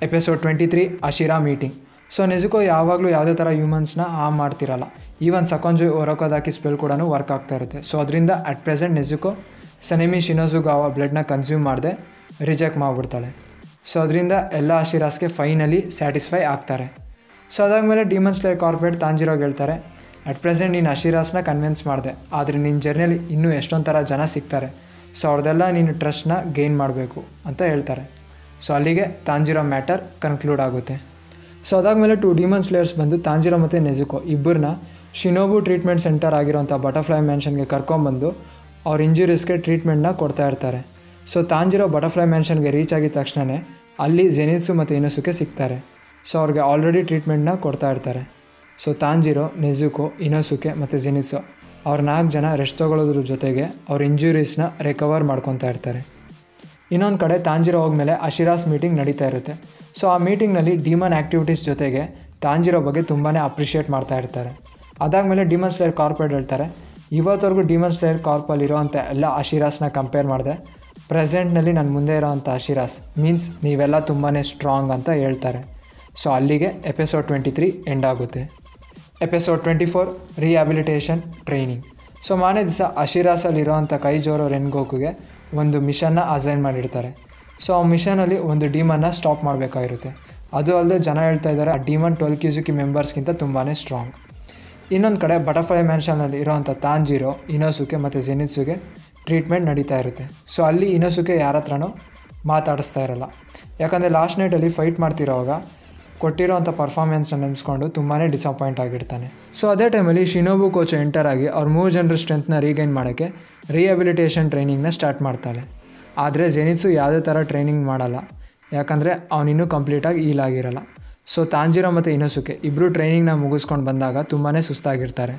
episode twenty three hashira meeting so Nezuko ಯಾವಾಗಲೂ ಯಾವುದೇ ಥರ ಹ್ಯೂಮನ್ಸ್ನ ಹಾಮ್ ಮಾಡ್ತಿರಲ್ಲ ಈವನ್ ಸಕೊಂಜು ಒರಕೋದಾಕಿ ಸ್ಪೆಲ್ ಕೂಡ ವರ್ಕ್ ಆಗ್ತಾ ಇರುತ್ತೆ ಸೊ ಅದರಿಂದ at present Nezuko Sanemi Shinazugawa ಬ್ಲಡ್ನ ಕನ್ಸ್ಯೂಮ್ ಮಾಡದೆ ರಿಜೆಕ್ಟ್ ಮಾಡಿಬಿಡ್ತಾಳೆ ಸೊ ಅದರಿಂದ ಎಲ್ಲ ಅಶಿರಾಸ್ಗೆ ಫೈನಲಿ ಸ್ಯಾಟಿಸ್ಫೈ ಆಗ್ತಾರೆ ಸೊ ಅದಾದಮೇಲೆ ಡಿಮನ್ ಸ್ಲೇಯರ್ ಕಾರ್ಪೊರೇಟ್ ತಾಂಜಿರೋಗಿ ಹೇಳ್ತಾರೆ ಅಟ್ ಪ್ರೆಸೆಂಟ್ ನೀನು ಅಶಿರಾಸ್ನ ಕನ್ವಿನ್ಸ್ ಮಾಡಿದೆ ಆದರೆ ನಿನ್ನ ಜರ್ನಿಯಲ್ಲಿ ಇನ್ನೂ ಎಷ್ಟೊಂದು ಥರ ಜನ ಸಿಗ್ತಾರೆ ಸೊ ಅವ್ರದ್ದೆಲ್ಲ ನೀನು ಟ್ರಸ್ಟ್ನ ಗೇನ್ ಮಾಡಬೇಕು ಅಂತ ಹೇಳ್ತಾರೆ ಸೊ ಅಲ್ಲಿಗೆ ತಾಂಜಿರೋ ಮ್ಯಾಟರ್ ಕನ್ಕ್ಲೂಡ್ ಆಗುತ್ತೆ ಸೊ ಅದಾದಮೇಲೆ ಟು ಡಿಮನ್ ಸ್ಲೇಯರ್ಸ್ ಬಂದು ತಾಂಜಿರೋ ಮತ್ತು ನೆಜುಕೋ ಇಬ್ಬರನ್ನ ಶಿನೋಬು ಟ್ರೀಟ್ಮೆಂಟ್ ಸೆಂಟರ್ ಆಗಿರೋಂಥ ಬಟರ್ಫ್ಲೈ ಮ್ಯಾನ್ಷನ್ಗೆ ಕರ್ಕೊಂಬಂದು ಅವ್ರ ಇಂಜುರೀಸ್ಗೆ ಟ್ರೀಟ್ಮೆಂಟ್ನ ಕೊಡ್ತಾ ಇರ್ತಾರೆ ಸೊ ತಾಂಜಿರೋ ಬಟರ್ಫ್ಲೈ ಮ್ಯಾನ್ಷನ್ಗೆ ರೀಚ್ ಆಗಿದ ತಕ್ಷಣವೇ ಅಲ್ಲಿ ಜೆನಿತ್ಸು ಮತ್ತು ಇನಸುಕೆ ಸಿಗ್ತಾರೆ ಸೊ ಅವ್ರಿಗೆ ಆಲ್ರೆಡಿ ಟ್ರೀಟ್ಮೆಂಟ್ನ ಕೊಡ್ತಾ ಇರ್ತಾರೆ ಸೊ ತಾಂಜಿರೋ ನೆಜುಕೋ ಇನೋಸುಕೆ ಮತ್ತು ಜೆನಿತ್ಸು ಅವ್ರ ನಾಲ್ಕು ಜನ ರೆಸ್ಟ್ ತಗೊಳ್ಳೋದ್ರ ಜೊತೆಗೆ ಅವ್ರ ಇಂಜುರೀಸ್ನ ರಿಕವರ್ ಮಾಡ್ಕೊತಾ ಇರ್ತಾರೆ ಇನ್ನೊಂದು ಕಡೆ ತಾಂಜಿರೋ ಹೋದ್ಮೇಲೆ ಅಶಿರಾಸ್ ಮೀಟಿಂಗ್ ನಡೀತಾ ಇರುತ್ತೆ ಸೊ ಆ ಮೀಟಿಂಗ್ನಲ್ಲಿ ಡಿಮನ್ ಆ್ಯಕ್ಟಿವಿಟೀಸ್ ಜೊತೆಗೆ ತಾಂಜಿರೋ ಬಗ್ಗೆ ತುಂಬಾ ಅಪ್ರಿಷಿಯೇಟ್ ಮಾಡ್ತಾ ಇರ್ತಾರೆ ಅದಾದಮೇಲೆ ಡಿಮನ್ ಸ್ಲೇಯರ್ ಕಾರ್ಪೊರೇಟ್ ಹೇಳ್ತಾರೆ ಇವತ್ತವರೆಗೂ ಡಿಮನ್ ಸ್ಲೇಯರ್ ಕಾರ್ಪಲ್ಲಿ ಇರೋವಂಥ ಎಲ್ಲ ಅಶಿರಾಸ್ನ ಕಂಪೇರ್ ಮಾಡಿದೆ ಪ್ರೆಸೆಂಟ್ನಲ್ಲಿ ನನ್ನ ಮುಂದೆ ಇರೋವಂಥ ಅಶಿರಾಸ್ ಮೀನ್ಸ್ ನೀವೆಲ್ಲ ತುಂಬಾ ಸ್ಟ್ರಾಂಗ್ ಅಂತ ಹೇಳ್ತಾರೆ ಸೊ ಅಲ್ಲಿಗೆ ಎಪಿಸೋಡ್ ಟ್ವೆಂಟಿ ತ್ರೀ ಎಂಡ್ ಆಗುತ್ತೆ episode twenty four rehabilitation training so ಮಾನೇ ದಿವಸ ಅಶಿರಾಸಲ್ಲಿರೋವಂಥ ಕೈ ಜೋರೋ ರೆನ್ಗೋಕುಗೆ ಒಂದು ಮಿಷನ್ನ ಅಸೈನ್ ಮಾಡಿರ್ತಾರೆ ಸೊ ಆ ಮಿಷನಲ್ಲಿ ಒಂದು ಡೀಮನ್ನ ಸ್ಟಾಪ್ ಮಾಡಬೇಕಾಗಿರುತ್ತೆ ಅದು ಅಲ್ಲದೆ ಜನ ಹೇಳ್ತಾ ಇದ್ದಾರೆ ಆ ಡೀಮನ್ ಟ್ವೆಲ್ ಕ್ಯೂಸುಕಿ ಮೆಂಬರ್ಸ್ಗಿಂತ ತುಂಬಾ ಸ್ಟ್ರಾಂಗ್ ಇನ್ನೊಂದು ಕಡೆ ಬಟರ್ಫ್ಲೈ ಮ್ಯಾನ್ಷನಲ್ಲಿ ಇರೋವಂಥ ತಾಂಜಿರೋ ಇನೋಸುಕೆ ಮತ್ತು ಜೆನಿತ್ಸುಗೆ ಟ್ರೀಟ್ಮೆಂಟ್ ನಡೀತಾ ಇರುತ್ತೆ ಸೊ ಅಲ್ಲಿ ಇನೋಸುಕೆ ಯಾರ ಹತ್ರನೂ ಮಾತಾಡಿಸ್ತಾ ಇರಲ್ಲ ಯಾಕಂದರೆ ಲಾಸ್ಟ್ ನೈಟಲ್ಲಿ ಫೈಟ್ ಮಾಡ್ತಿರೋವಾಗ ಕೊಟ್ಟಿರೋವಂಥ ಪರ್ಫಾರ್ಮೆನ್ಸ್ನ ನೆನೆಸ್ಕೊಂಡು ತುಂಬಾ ಡಿಸಪಾಯಿಂಟ್ ಆಗಿರ್ತಾನೆ ಸೊ ಅದೇ ಟೈಮಲ್ಲಿ ಶಿನೋಬು ಕೋಚ್ ಎಂಟರ್ ಆಗಿ ಅವ್ರ ಮೂರು ಜನರ ಸ್ಟ್ರೆಂತ್ನ ರೀಗೈನ್ ಮಾಡೋಕ್ಕೆ ರಿಹ್ಯಾಬಿಲಿಟೇಷನ್ ಟ್ರೈನಿಂಗ್ನ ಸ್ಟಾರ್ಟ್ ಮಾಡ್ತಾಳೆ ಆದರೆ ಜೆನಿತ್ಸು ಯಾವುದೇ ಥರ ಟ್ರೈನಿಂಗ್ ಮಾಡಲ್ಲ ಯಾಕಂದರೆ ಅವನಿನ್ನೂ ಕಂಪ್ಲೀಟಾಗಿ ಈಲ್ ಆಗಿರಲ್ಲ ಸೊ ತಾಂಜಿರೋ ಮತ್ತು ಇನೋಸುಕೆ ಇಬ್ಬರು ಟ್ರೈನಿಂಗ್ನ ಮುಗಿಸ್ಕೊಂಡು ಬಂದಾಗ ತುಂಬಾ ಸುಸ್ತಾಗಿರ್ತಾರೆ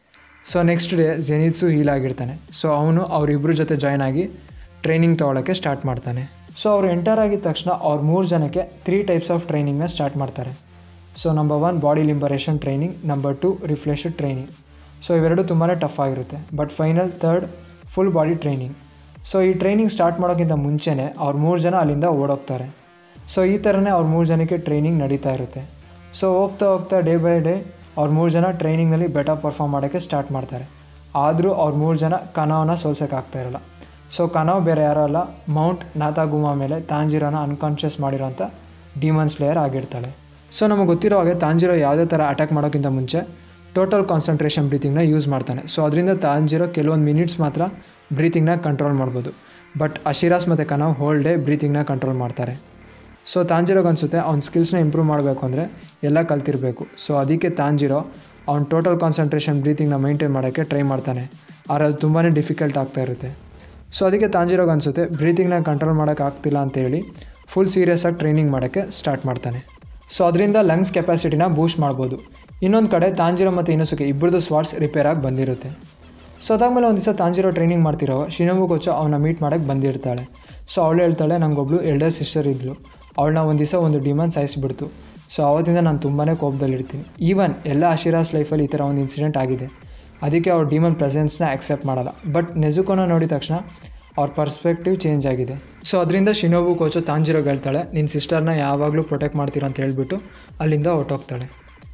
so next day Zenitsu heal ಆಗಿರ್ತಾನೆ ಸೊ ಅವನು ಅವರಿಬ್ಬರ ಜೊತೆ ಜಾಯ್ನ್ ಆಗಿ ಟ್ರೈನಿಂಗ್ ತೊಗೊಳಕ್ಕೆ ಸ್ಟಾರ್ಟ್ ಮಾಡ್ತಾನೆ ಸೊ ಅವ್ರು ಎಂಟರ್ ಆಗಿದ ತಕ್ಷಣ ಅವ್ರ ಮೂರು ಜನಕ್ಕೆ ತ್ರೀ ಟೈಪ್ಸ್ ಆಫ್ ಟ್ರೈನಿಂಗ್ನ ಸ್ಟಾರ್ಟ್ ಮಾಡ್ತಾರೆ so number one body liberation training number two reflex training so ಇವೆರಡು ತುಂಬಾ ಟಫ್ ಆಗಿರುತ್ತೆ but final third full body training so ಈ ಟ್ರೈನಿಂಗ್ ಸ್ಟಾರ್ಟ್ ಮಾಡೋಕ್ಕಿಂತ ಮುಂಚೆನೇ ಅವ್ರ ಮೂರು ಜನ ಅಲ್ಲಿಂದ ಓಡೋಗ್ತಾರೆ ಸೊ ಈ ಥರನೇ ಅವ್ರ ಮೂರು ಜನಕ್ಕೆ ಟ್ರೈನಿಂಗ್ ನಡೀತಾ ಇರುತ್ತೆ ಸೊ ಹೋಗ್ತಾ ಹೋಗ್ತಾ ಡೇ ಬೈ ಡೇ ಅವ್ರ ಮೂರು ಜನ ಟ್ರೈನಿಂಗ್ನಲ್ಲಿ ಬೆಟರ್ ಪರ್ಫಾರ್ಮ್ ಮಾಡೋಕ್ಕೆ ಸ್ಟಾರ್ಟ್ ಮಾಡ್ತಾರೆ ಆದರೂ ಅವ್ರ ಮೂರು ಜನ ಕನವನ್ನ ಸೋಲ್ಸೋಕ್ಕಾಗ್ತಾ ಇರಲ್ಲ ಸೊ ಕನವ್ ಬೇರೆ ಯಾರೋ ಅಲ್ಲ ಮೌಂಟ್ ನಾತಾಗುಮಾ ಮೇಲೆ ತಾಂಜಿರೋನ ಅನ್ಕಾನ್ಷಿಯಸ್ ಮಾಡಿರೋಂಥ ಡಿಮನ್ ಸ್ಲೇಯರ್ ಆಗಿರ್ತಾಳೆ ಸೊ ನಮಗೆ ಗೊತ್ತಿರೋ ಹಾಗೆ ತಾಂಜಿರೋ ಯಾವುದೇ ಥರ ಅಟ್ಯಾಕ್ ಮಾಡೋಕ್ಕಿಂತ ಮುಂಚೆ ಟೋಟಲ್ ಕಾನ್ಸಂಟ್ರೇಷನ್ ಬ್ರೀತಿಂಗ್ನ ಯೂಸ್ ಮಾಡ್ತಾನೆ ಸೊ ಅದರಿಂದ ತಾಂಜಿರೋ ಕೆಲವೊಂದು ಮಿನಿಟ್ಸ್ ಮಾತ್ರ ಬ್ರೀತಿಂಗ್ನ ಕಂಟ್ರೋಲ್ ಮಾಡ್ಬೋದು ಬಟ್ ಅಶಿರಾಸ್ ಮತ್ತು ಕನವ್ ಹೋಲ್ ಡೇ ಬ್ರೀತಿಂಗ್ನ ಕಂಟ್ರೋಲ್ ಮಾಡ್ತಾರೆ ಸೊ ತಾಂಜಿರೋಗೆ ಅನಿಸುತ್ತೆ ಅವ್ನ ಸ್ಕಿಲ್ಸ್ನ ಇಂಪ್ರೂವ್ ಮಾಡಬೇಕು ಅಂದರೆ ಎಲ್ಲ ಕಲ್ತಿರಬೇಕು ಸೊ ಅದಕ್ಕೆ ತಾಂಜಿರೋ ಅವ್ನ ಟೋಟಲ್ ಕಾನ್ಸಂಟ್ರೇಷನ್ ಬ್ರೀತಿಂಗ್ನ ಮೈಂಟೈನ್ ಮಾಡೋಕ್ಕೆ ಟ್ರೈ ಮಾಡ್ತಾನೆ ಆದರೆ ಅದು ತುಂಬಾ ಡಿಫಿಕಲ್ಟ್ ಆಗ್ತಾ ಇರುತ್ತೆ ಸೊ ಅದಕ್ಕೆ ತಾಂಜಿರೋಗೆ ಅನಿಸುತ್ತೆ ಬ್ರೀತಿಂಗ್ನ ಕಂಟ್ರೋಲ್ ಮಾಡೋಕ್ಕೆ ಆಗ್ತಿಲ್ಲ ಅಂತೇಳಿ ಫುಲ್ ಸೀರಿಯಸ್ ಆಗಿ ಟ್ರೈನಿಂಗ್ ಮಾಡೋಕ್ಕೆ ಸ್ಟಾರ್ಟ್ ಮಾಡ್ತಾನೆ ಸೊ ಅದರಿಂದ ಲಂಗ್ಸ್ ಕೆಪಾಸಿಟಿನ ಬೂಸ್ಟ್ ಮಾಡ್ಬೋದು ಇನ್ನೊಂದು ಕಡೆ ತಾಂಜಿರೋ ಮತ್ತು ಇನಸುಕೆ ಇಬ್ಬರದು ಸ್ವಾಟ್ಸ್ ರಿಪೇರ್ ಆಗಿ ಬಂದಿರುತ್ತೆ ಸೊ ಅದಾದಮೇಲೆ ಒಂದು ದಿವಸ ತಾಂಜಿರೋ ಟ್ರೈನಿಂಗ್ ಮಾಡ್ತಿರೋ ಶಿನೋಬು ಕೋಚ ಅವನ್ನ ಮೀಟ್ ಮಾಡೋಕ್ಕೆ ಬಂದಿರ್ತಾಳೆ ಸೊ ಅವಳು ಹೇಳ್ತಾಳೆ ನನಗೊಬ್ಳು ಎಲ್ಡರ್ ಸಿಸ್ಟರ್ ಇದ್ಲು ಅವಳನ್ನ ಒಂದು ದಿವಸ ಒಂದು ಡಿಮಾಂಡ್ ಸಾಯಿಸಿಬಿಡ್ತು ಸೊ ಅವತ್ತಿಂದ ನಾನು ತುಂಬಾ ಕೋಪದಲ್ಲಿರ್ತೀನಿ ಈವನ್ ಎಲ್ಲ ಅಶಿರಾಸ್ ಲೈಫಲ್ಲಿ ಈ ಥರ ಒಂದು ಇನ್ಸಿಡೆಂಟ್ ಆಗಿದೆ ಅದಕ್ಕೆ ಅವ್ರ ಡಿಮನ್ ಪ್ರೆಸೆನ್ಸ್ನ ಆಕ್ಸೆಪ್ಟ್ ಮಾಡಲ್ಲ ಬಟ್ ನೆಜುಕೋನ ನೋಡಿದ ತಕ್ಷಣ ಅವ್ರ ಪರ್ಸ್ಪೆಕ್ಟಿವ್ ಚೇಂಜ್ ಆಗಿದೆ ಸೊ ಅದರಿಂದ ಶಿನೋಬು ಕೋಚು ತಾಂಜಿರೋಗೆ ಹೇಳ್ತಾಳೆ ನಿನ್ನ ಸಿಸ್ಟರ್ನ ಯಾವಾಗಲೂ ಪ್ರೊಟೆಕ್ಟ್ ಮಾಡ್ತೀರ ಅಂತ ಹೇಳ್ಬಿಟ್ಟು ಅಲ್ಲಿಂದ ಹೊಟ್ಟೋಗ್ತಾಳೆ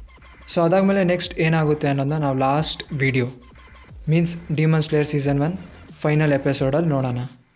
ಸೊ ಅದಾದಮೇಲೆ ನೆಕ್ಸ್ಟ್ ಏನಾಗುತ್ತೆ ಅನ್ನೋದನ್ನ ನಾವು last video means demon slayer season one final ಎಪಿಸೋಡಲ್ಲಿ ನೋಡೋಣ